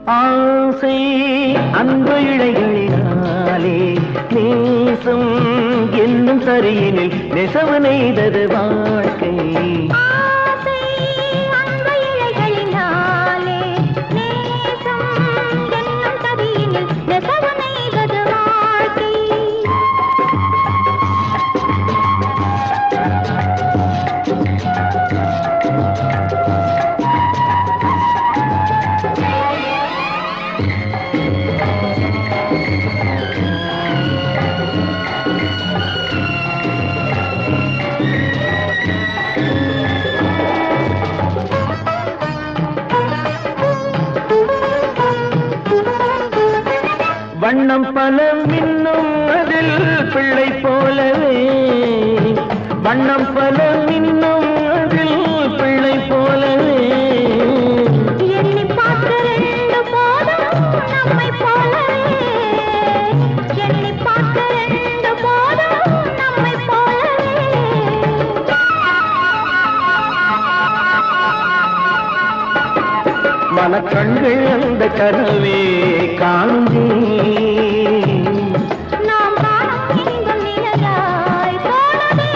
ஆசை அன்பு இழைகளினாலே நேசம் என்னும் சரியினில் நெசவு நெய்தது வாழ்க்கை ஆசை அன்பு இழைகளினாலே நேசம் என்னும் கதியினில் நெசவு நெய்தது வாழ்க்கை வண்ணம் பல மின்னும் அதில் பிள்ளை போலவே வண்ணம் பல மின்னும் அதில் பிள்ளை போலவே எண்ணி பார்க்க ரெண்டு போதும் நம்மை போலவே எண்ணி பார்க்க ரெண்டு போதும் நம்மை போலவே மனக்கண்கள் அந்த கனவே காணும் நாம் காணும் இன்பம் நிழலாய் போலவே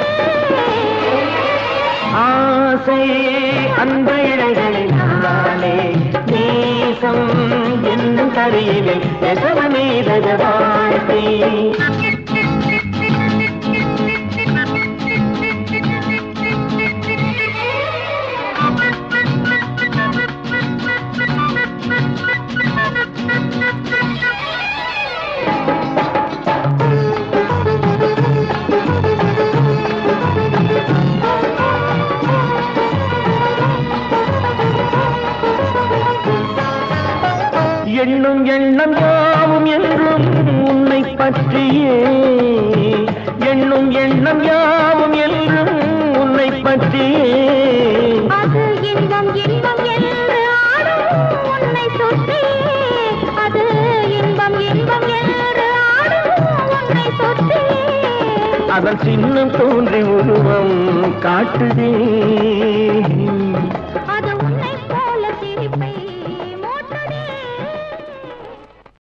ஆசை அன்பு இழைகளினாலே நேசம் என்னும் கரையிலே நெசவு நெய்தது வாழ்க்கை எண்ணும் எண்ணம் யாவும் என்றும் உன்னை பற்றியே எண்ணும் எண்ணம் யாவும் என்றும் உன்னை பற்றியே அது இன்பம் இன்பம் என்று ஆடும் உன்னை சுற்றி அது இன்பம் இன்பம் என்று ஆடும் உன்னை சுற்றி அதன் சின்னம் தோன்றி உருவம் காட்டுதே